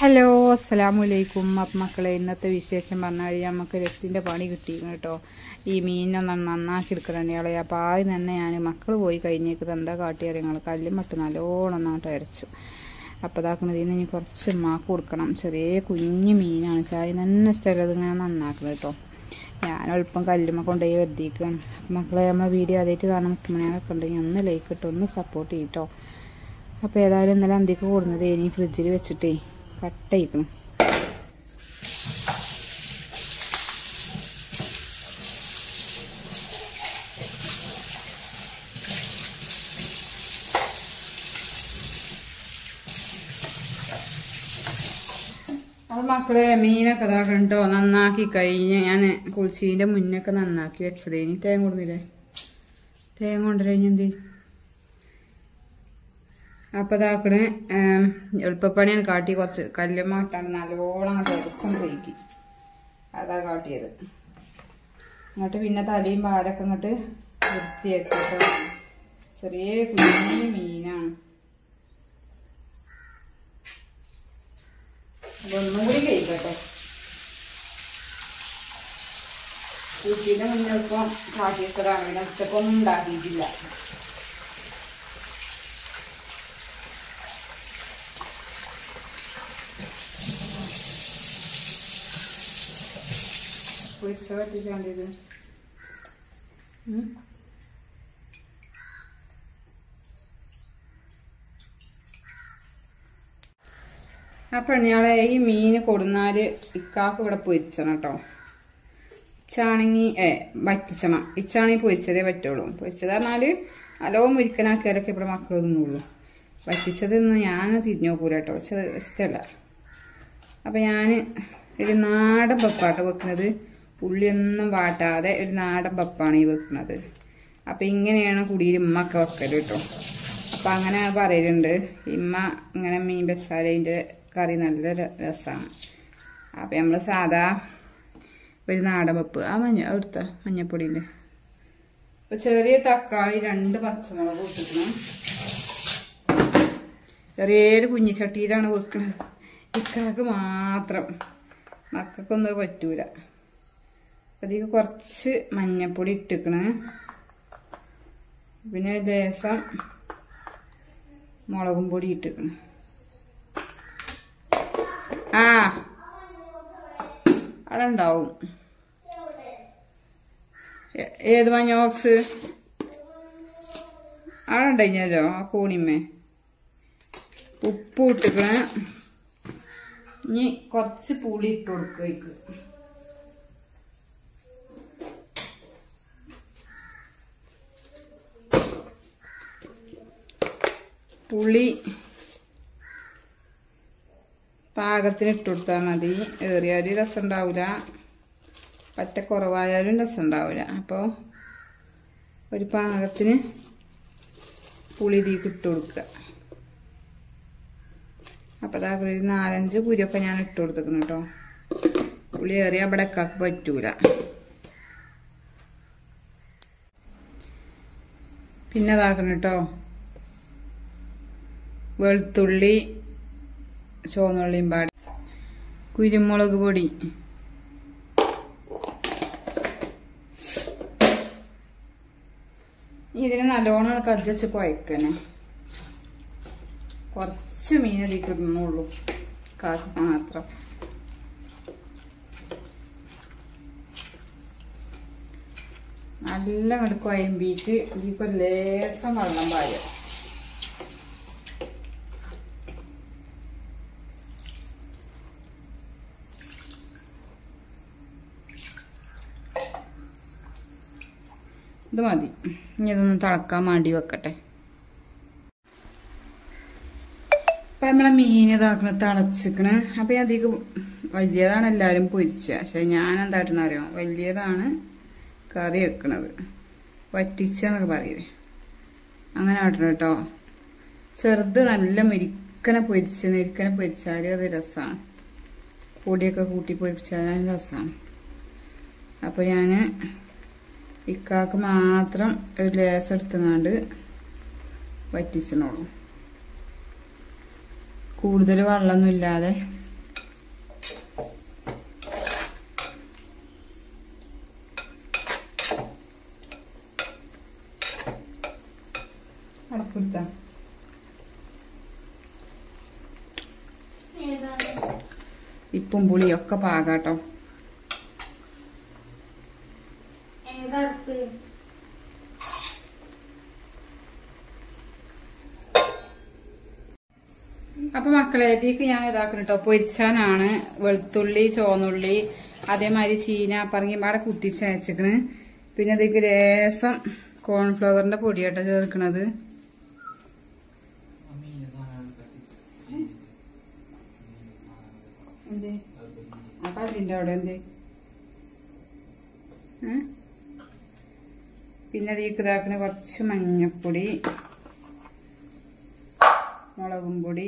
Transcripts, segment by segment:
Hello അസ്സലാമലൈക്കും അപ്പം മക്കളെ ഇന്നത്തെ വിശേഷം പറഞ്ഞാൽ നമുക്ക് രക്തിൻ്റെ പണി കിട്ടിയിരുന്നു കേട്ടോ ഈ മീനൊന്ന് നന്നാക്കി എടുക്കണേ ഇളയ അപ്പോൾ ആദ്യം തന്നെ ഞാൻ മക്കൾ പോയി കഴിഞ്ഞേക്കത് എന്താ കാട്ടിയാൽ ഞങ്ങൾ കല്ലുമട്ട് നല്ലോണം നന്നായിട്ട് അരച്ചു അപ്പോൾ ഇതാക്കുന്നത് ഇതിന് ഇനി കുറച്ച് മാക്ക് കൊടുക്കണം ചെറിയ കുഞ്ഞു മീനാണ് ചായ തന്നെ ഇഷ്ടമല്ലത് ഇങ്ങനെ നന്നാക്കണം കേട്ടോ ഞാൻ എളുപ്പം കല്ലുമ്മ കൊണ്ടുപോയി വരുത്തിയിരിക്കുകയാണ് മക്കളെ നമ്മളെ വീഡിയോ ആദ്യമായിട്ട് കാണാൻ മുട്ടുമണികളൊക്കെ ഉണ്ടെങ്കിൽ ഒന്ന് ലൈക്ക് ഇട്ട് ഒന്ന് സപ്പോർട്ട് ചെയ്യട്ടോ അപ്പോൾ ഏതായാലും ഇന്നലെ അന്തിക്ക് കൊടുന്നത് ഇനി ഫ്രിഡ്ജിൽ വെച്ചിട്ടേ കട്ടയിക്കണം അപ്പോൾ മക്കളെ മീനൊക്കെ ഇതാക്കണം കേട്ടോ നന്നാക്കി കഴിഞ്ഞ് ഞാൻ കുളിച്ചീൻ്റെ മുന്നൊക്കെ നന്നാക്കി വെച്ചത് ഇനി തേങ്ങ കൊടുന്നില്ലേ തേങ്ങ കൊണ്ടുവരാൻ എന്ത് അപ്പോൾ ഇതാക്കണേ എളുപ്പപ്പണിയാണ് കാട്ടി കുറച്ച് കല്ലുമാട്ടാണ് നല്ലോണം അങ്ങോട്ട് അരച്ചും കഴിക്കി അതാ കാട്ടിയത് എന്നിട്ട് പിന്നെ തലയും പാലൊക്കെ അങ്ങോട്ട് വൃത്തിയാക്കിയിട്ട് ചെറിയ കുഞ്ഞു മീനാണ് അപ്പൊ ഒന്നും കൂടി കഴിക്കട്ടെ കൃഷിയുടെ മുന്നേ ഇപ്പം കാട്ടിയതാണ് പിന്നെ ഉച്ചക്കൊന്നും ഉണ്ടാക്കിയിട്ടില്ല പൊരിച്ച പറ്റിച്ചാണ്ടിത് അപ്പം ഞങ്ങളെ ഈ മീൻ കൊടുന്നാല് ഇക്കാക്ക് ഇവിടെ പൊരിച്ചണം കേട്ടോ ഇച്ചാണെങ്കിൽ ഏ വറ്റിച്ചണം ഇച്ചാണെങ്കിൽ പൊരിച്ചതേ പറ്റുള്ളൂ പൊരിച്ചത് പറഞ്ഞാൽ അലോ മുരിക്കനാക്കിയാലൊക്കെ ഇവിടെ മക്കൾ തിന്നുള്ളൂ വറ്റിച്ചതൊന്നും ഞാൻ തിരിഞ്ഞു നോക്കൂല കേട്ടോ വെച്ചത് ഇഷ്ടമല്ല അപ്പം ഞാൻ ഒരു നാടൻ പപ്പാട്ടോ വെക്കുന്നത് ഉള്ളിയൊന്നും വാട്ടാതെ ഒരു നാടൻ പപ്പാണ് ഈ വെക്കുന്നത് അപ്പം ഇങ്ങനെയാണ് കുടിയിൽ ഉമ്മൊക്കെ വെക്കൽ കേട്ടോ അപ്പം അങ്ങനെ പറയലുണ്ട് ഇമ്മ ഇങ്ങനെ മീൻ വെച്ചാൽ അതിൻ്റെ കറി നല്ല രസമാണ് അപ്പം നമ്മൾ സാധാ ഒരു നാടൻ വെപ്പ് ആ മഞ്ഞ എടുത്ത മഞ്ഞപ്പൊടിൻ്റെ അപ്പം ചെറിയ തക്കാളി രണ്ട് പച്ചമുളക് ഇട്ടിക്കണം ചെറിയൊരു കുഞ്ഞിച്ചട്ടിയിലാണ് വെക്കുന്നത് ഇക്കാക്ക് മാത്രം മക്കൾക്കൊന്നും പറ്റൂല അതിൽ കുറച്ച് മഞ്ഞപ്പൊടി ഇട്ടിക്കണ് പിന്നെ ലേസം മുളകും പൊടി ഇട്ടിക്കണ് ആ അവിടെ ഉണ്ടാവും ഏത് മഞ്ഞ ബോക്സ് അവിടെ ഉണ്ടായിഞ്ഞല്ലോ ആ കൂണിമ്മേ ഉപ്പ് ഇട്ടിക്കണ് ഇനി കുറച്ച് പുളി ഇട്ട് കൊടുക്കുക പുളി പാകത്തിന് ഇട്ട് കൊടുത്താൽ മതി ഏറിയാലും രസം ഉണ്ടാവില്ല പറ്റ കുറവായാലും രസം ഉണ്ടാവില്ല അപ്പോൾ ഒരു പാകത്തിന് പുളി ഇതിലേക്ക് ഇട്ട് കൊടുക്കുക അപ്പോൾ അതാ ഒരു നാലഞ്ച് പുരിയൊക്കെ ഞാൻ ഇട്ട് കൊടുത്തേക്കുന്നു കേട്ടോ പുളി ഏറിയ അവിടെ കാക്ക് പറ്റൂല പിന്നെ അതാക്കണം കേട്ടോ വെളുത്തുള്ളി ചുവന്നുള്ളിയും പാടി കുരുമുളക് പൊടി ഇതിന് നല്ലോണം കജ്ജച്ച് കുഴക്കണേ കുറച്ച് മീൻ അതിൽ കിടന്നുള്ളൂ കാക്ക് മാത്രം നല്ല അങ്ങോട്ട് കുഴമ്പിയിട്ട് ഇതിപ്പോൾ ലേസം വെള്ളം പായും ഇത് മതി ഇനി ഇതൊന്ന് തിളക്കാൻ വേണ്ടി വെക്കട്ടെ അപ്പം നമ്മളെ മീൻ ഇതാക്കണ തിളച്ചിക്കണ് അപ്പം അധികം വലിയതാണ് എല്ലാവരും പൊരിച്ച പക്ഷെ ഞാൻ എന്തായിട്ടെന്ന് അറിയാം വലിയതാണ് കറി വെക്കണത് വറ്റിച്ചെന്നൊക്കെ പറയില്ലേ അങ്ങനെ ആട്ടണം കേട്ടോ ചെറുത് നല്ല മെരിക്കനെ പൊരിച്ച് നെരിക്കനെ പൊരിച്ചാൽ അത് രസമാണ് പൊടിയൊക്കെ കൂട്ടി പൊരിച്ചാൽ രസമാണ് അപ്പോൾ ഞാൻ ഇക്കാക്ക് മാത്രം ഒരു ലേസ് എടുത്തുങ്ങാണ്ട് വറ്റിച്ചണോളൂ കൂടുതൽ വെള്ളമൊന്നും ഇല്ലാതെ അടപ്പിടുത്ത ഏതാണ് ഇപ്പും പുളിയും ഒക്കെ പാകാട്ടോ ഏതടുത്ത് അപ്പൊ മക്കളെ ഇതിലേക്ക് ഞാൻ ഇതാക്കണം കേട്ടോ പൊരിച്ചാനാണ് വെളുത്തുള്ളി ചോന്നുള്ളി അതേമാതിരി ചീന പറങ്കിമ്പാടെ കുത്തിച്ച് അയച്ചിക്കണ് പിന്നെ ഇതിലേക്ക് ലേസം കോൺഫ്ലവറിന്റെ പൊടിയാട്ടോ ചേർക്കണത് എന്തേ അപ്പൊ അതിന്റെ അവിടെ എന്തേ ഏ? പിന്നെ അതിലേക്ക് ഇതാക്കണ കുറച്ച് മഞ്ഞപ്പൊടി മുളകും പൊടി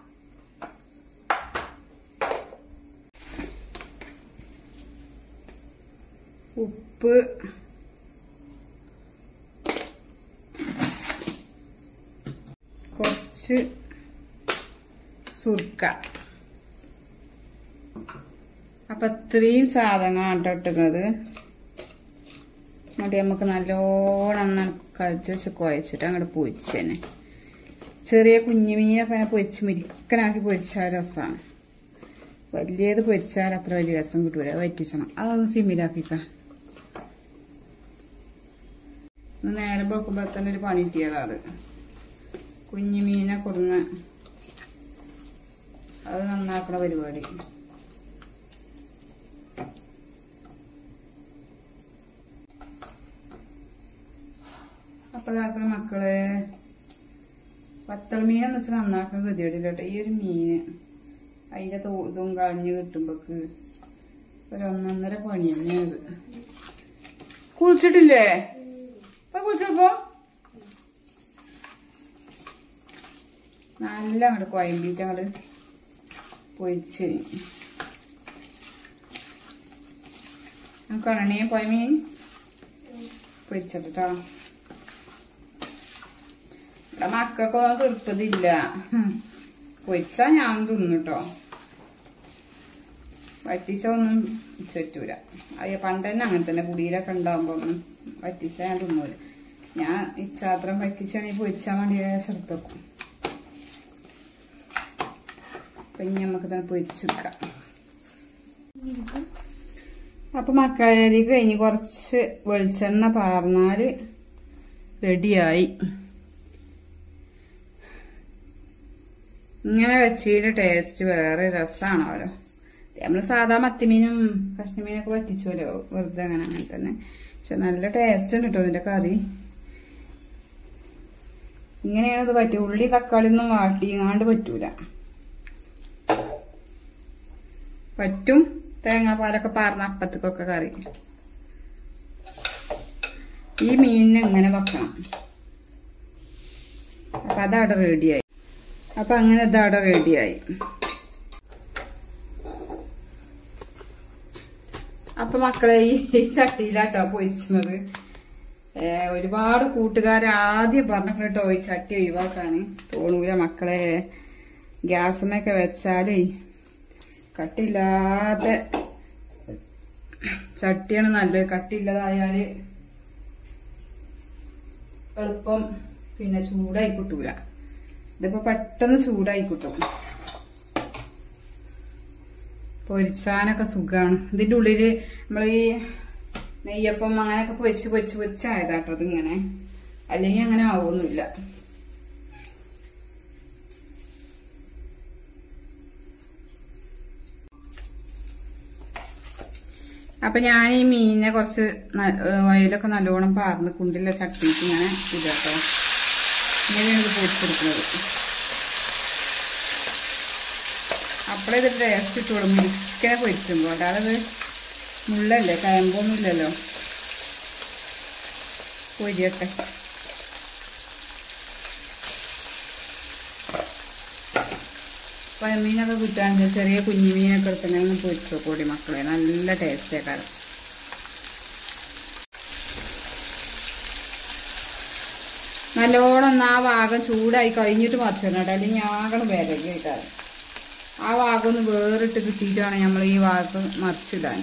ഉപ്പ് കുറച്ച് സുർക്ക അപ്പൊ ഇത്രയും സാധനങ്ങളാണ് കേട്ടോ ഇട്ടിരുന്നത് എന്നിട്ട് നമുക്ക് നല്ലോണം കഴിച്ച് കുഴച്ചിട്ട് അങ്ങോട്ട് പൊരിച്ചേനെ ചെറിയ കുഞ്ഞു മീനൊക്കെ അങ്ങനെ പൊരിച്ച് മിരിക്കനാക്കി പൊരിച്ചാൽ രസമാണ് വലിയത് പൊരിച്ചാൽ അത്ര വലിയ രസം കിട്ടൂല വറ്റിച്ചണം അതൊന്ന് സിമ്മിലാക്കിക്ക ഒന്ന് നേരെ വെക്കുമ്പോൾ തന്നെ ഒരു പണി കിട്ടിയതാ അത് കുഞ്ഞു മീനെ കൊടുന്ന് അത് നന്നാക്കണ പരിപാടി അപ്പൊ ഇതാക്കണ മക്കളെ വത്തൽ മീനെന്ന് വെച്ചാൽ നന്നാക്കാൻ ഗതികേടില്ല കേട്ടോ ഈ ഒരു മീന് അതിന്റെ തോ- ഇതും കളഞ്ഞ് കിട്ടുമ്പോക്ക് ഒരു ഒന്നൊന്നര പണി തന്നെയാണ് കുളിച്ചിട്ടില്ലേ ഇപ്പൊ കുളിച്ചപ്പോ നല്ല അങ്ങോട്ട് കുഴമ്പിട്ട് അങ്ങോട്ട് പൊരിച്ച് കണണിയെ പോയ മീൻ പൊരിച്ചിട്ടോ ഇവിടെ മക്കൾക്കൊന്നും തീർപ്പതില്ല പൊരിച്ചാ ഞാൻ തിന്നു കേട്ടോ വറ്റിച്ച ഒന്നും ചുറ്റൂല അത് പണ്ട് തന്നെ അങ്ങനെ തന്നെ കുടിയിലൊക്കെ ഉണ്ടാകുമ്പോ ഒന്നും വറ്റിച്ച ഞാൻ തിന്നൂല ഞാൻ ഇച്ചാത്രം വറ്റിച്ചാണെങ്കിൽ പൊരിച്ചാൽ വേണ്ടി ശ്രദ്ധക്കും അപ്പൊ ഇനി നമുക്ക് തന്നെ പൊരിച്ചെടുക്കാം അപ്പൊ മക്കളേക്ക് കഴിഞ്ഞ് കുറച്ച് വെളിച്ചെണ്ണ പാർന്നാല് റെഡിയായി ഇങ്ങനെ വെച്ചതിന്റെ ടേസ്റ്റ് വേറെ രസമാണ് ഓരോ നമ്മൾ സാധാ മത്തിമീനും കഷ്ണമീനൊക്കെ വറ്റിച്ചോലോ വെറുതെ അങ്ങനെ അങ്ങനെ തന്നെ പക്ഷെ നല്ല ടേസ്റ്റ് ഉണ്ട് കേട്ടോ ഇതിന്റെ കറി ഇങ്ങനെയാണ് ഇത് പറ്റുക ഉള്ളി തക്കാളി ഒന്നും വാട്ടിങ്ങാണ്ട് പറ്റൂല പറ്റും തേങ്ങാപ്പാലൊക്കെ പാർന്ന അപ്പത്തേക്കൊക്കെ കറി ഈ മീനിന് ഇങ്ങനെ വെക്കണം അപ്പൊ അതവിടെ റെഡിയായി അപ്പൊ അങ്ങനെ ഇതവിടെ റെഡിയായി അപ്പൊ മക്കളെ ഈ ഈ ചട്ടിയിലാട്ടോ പൊരിച്ചത് ഏ, ഒരുപാട് കൂട്ടുകാർ ആദ്യം പറഞ്ഞു കേട്ടോ ഈ ചട്ടി ഒഴിവാക്കാണ് തോന്നൂല മക്കളെ ഗ്യാസുമൊക്കെ വെച്ചാലേ കട്ടില്ലാത്ത ചട്ടിയാണ് നല്ലത് കട്ടിയില്ലതായാല് എളുപ്പം പിന്നെ ചൂടായി കിട്ടൂല ഇതിപ്പോ പെട്ടെന്ന് ചൂടായി കിട്ടും പൊരിച്ചാനൊക്കെ സുഖാണ് ഇതിന്റെ ഉള്ളില് നമ്മൾ ഈ നെയ്യപ്പം അങ്ങനെയൊക്കെ പൊരിച്ച് പൊരിച്ച് പൊരിച്ചായതാട്ടോ ഇതിങ്ങനെ അല്ലെങ്കിൽ അങ്ങനെ ആവുമൊന്നുമില്ല അപ്പൊ ഞാൻ ഈ മീനിനെ കുറച്ച് ന- ഏഹ് ഓയിലൊക്കെ നല്ലോണം പാർന്ന് കുണ്ടില്ല ചട്ടിക്ക് ഇങ്ങനെ ഇതാട്ടോ ഇങ്ങനെയാണ് ഇത് പൊരിച്ചെടുക്കുന്നത് അപ്പോഴേ ഇത് ടേസ്റ്റ് ഇട്ടോളും മിക്കനെ പൊരിച്ചുമ്പോ അല്ലാതെ ഇത് മുള്ളല്ലേ കയമ്പൊന്നും ഇല്ലല്ലോ പൊരിയട്ടെ പഴമീനൊക്കെ കിട്ടാണ്ട് ചെറിയ കുഞ്ഞു മീനൊക്കെ എടുത്തന്നെ ഒന്ന് പൊരിച്ചോ കൂടി മക്കളെ നല്ല ടേസ്റ്റ് ആക്കാരം നല്ലോണം ഒന്ന് ആ ഭാഗം ചൂടായി കഴിഞ്ഞിട്ട് മറിച്ചിടണം കേട്ടോ അല്ലെങ്കിൽ ആകണം വേഗം ആയിക്കാരം ആ ഭാഗം ഒന്ന് വേറിട്ട് കിട്ടിയിട്ടാണ് നമ്മൾ ഈ ഭാഗത്ത് മറിച്ചിടാൻ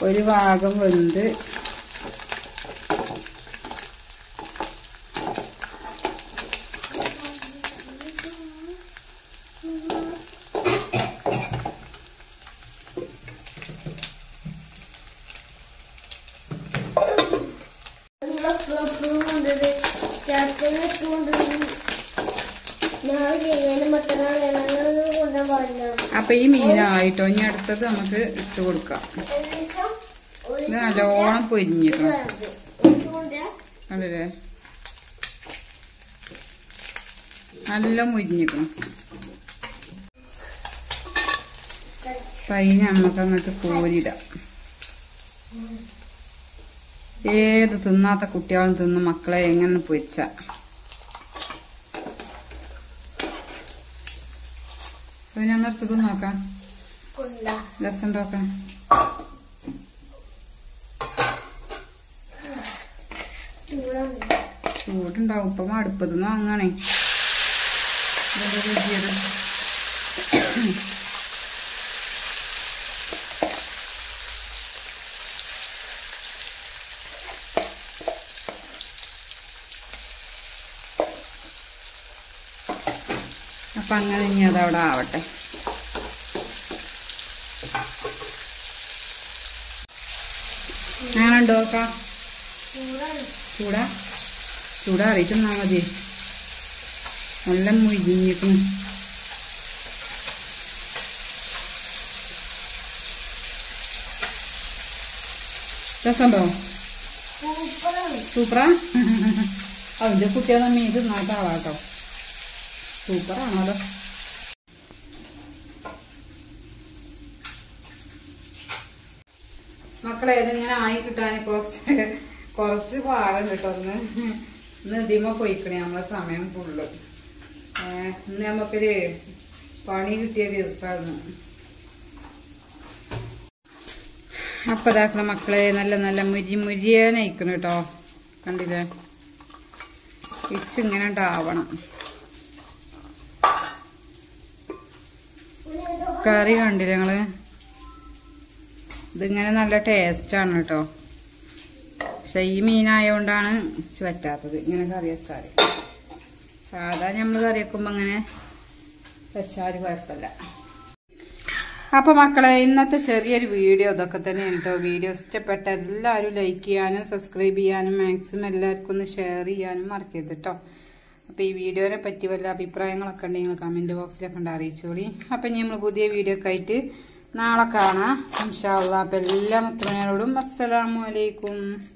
ഒരു ഭാഗം വെന്ത് കൊണ്ടത് ചേർത്തിന് കൊണ്ടത് ഞാൻ ചെയ്യാനും മറ്റന്നാളെ കൊണ്ടുപോകാൻ പാടില്ല അപ്പൊ ഈ മീനായിട്ടോ ഇനി അടുത്തത് നമുക്ക് ഇട്ട് കൊടുക്കാം ഇത് നല്ലോണം പൊരിഞ്ഞിക്കണം കണ്ടില്ലേ നല്ല മുരിഞ്ഞിക്കണം പൈന നമുക്ക് അങ്ങോട്ട് കോരിടാം ഏത് തിന്നാത്ത കുട്ടികളും തിന്ന് മക്കളെ എങ്ങനെ പൊരിച്ച സോനൊന്നെടുത്തത് നോക്കാം കൊണ്ടാ രസം നോക്കാം ചൂടാണ് ചൂടുണ്ടാവും ഇപ്പം അടുപ്പത്തുനിന്ന് വാങ്ങാണേ ഇതെന്താ രുചിയത് അപ്പൊ അങ്ങനെ ഇനി അതവിടെ ആവട്ടെ അങ്ങനെ ഉണ്ടോ നോക്കാം ചൂടാണ് ചൂടാ ചൂടാ അറിയിച്ചെന്നാ മതി നല്ല മുരിഞ്ഞിരിക്കുന്നു രസമുണ്ടോ സൂപ്പറാണ് സൂപ്പറാ അതിന്റെ കുട്ടികളെ മീൻ തിന്നാത്ത ആളാട്ടോ സൂപ്പറാണല്ലോ മക്കളെ ഇതിങ്ങനെ ആയി കിട്ടാൻ കുറച്ച് കുറച്ച് പാടുണ്ട് കേട്ടോ ഒന്ന് ഇന്ന് ഇതിമ പോയിക്കണേ നമ്മളെ സമയം ഫുള്ള് ഏഹ് ഇന്ന് നമുക്കൊരു പണി കിട്ടിയ ദിവസമായിരുന്നു അപ്പൊ ഇതാക്കണ മക്കളെ നല്ല നല്ല മുരി മുരിയാനയിക്കണം കേട്ടോ കണ്ടില്ലേ ഇച്ച് ഇങ്ങനെ ഉണ്ടാവണം കറി കണ്ടില്ലേ ഞങ്ങള് ഇതിങ്ങനെ നല്ല ടേസ്റ്റാണ് കേട്ടോ പക്ഷെ ഈ മീനായോണ്ടാണ് ഇച്ച് പറ്റാത്തത് ഇങ്ങനെ കറി വെച്ചാൽ സാധാ നമ്മൾ കറി വെക്കുമ്പോൾ അങ്ങനെ വെച്ചാൽ കുഴപ്പമില്ല അപ്പൊ മക്കളെ ഇന്നത്തെ ചെറിയൊരു വീഡിയോ ഇതൊക്കെ തന്നെയാണ് കേട്ടോ വീഡിയോ ഇഷ്ടപ്പെട്ട എല്ലാവരും ലൈക്ക് ചെയ്യാനും സബ്സ്ക്രൈബ് ചെയ്യാനും മാക്സിമം എല്ലാവർക്കും ഒന്ന് ഷെയർ ചെയ്യാനും മറക്കരുത് കേട്ടോ അപ്പൊ ഈ വീഡിയോനെ പറ്റി വല്ല അഭിപ്രായങ്ങളൊക്കെ ഉണ്ടെങ്കിൽ കമന്റ് ബോക്സിലൊക്കെ ഉണ്ട് അറിയിച്ചോളി അപ്പൊ ഇനി നമ്മൾ പുതിയ വീഡിയോ ഒക്കെ ആയിട്ട് നാളെ കാണാം ഇൻഷാല്ല അപ്പൊ എല്ലാ മുത്തമനോടും അസ്സലാമു അലൈക്കും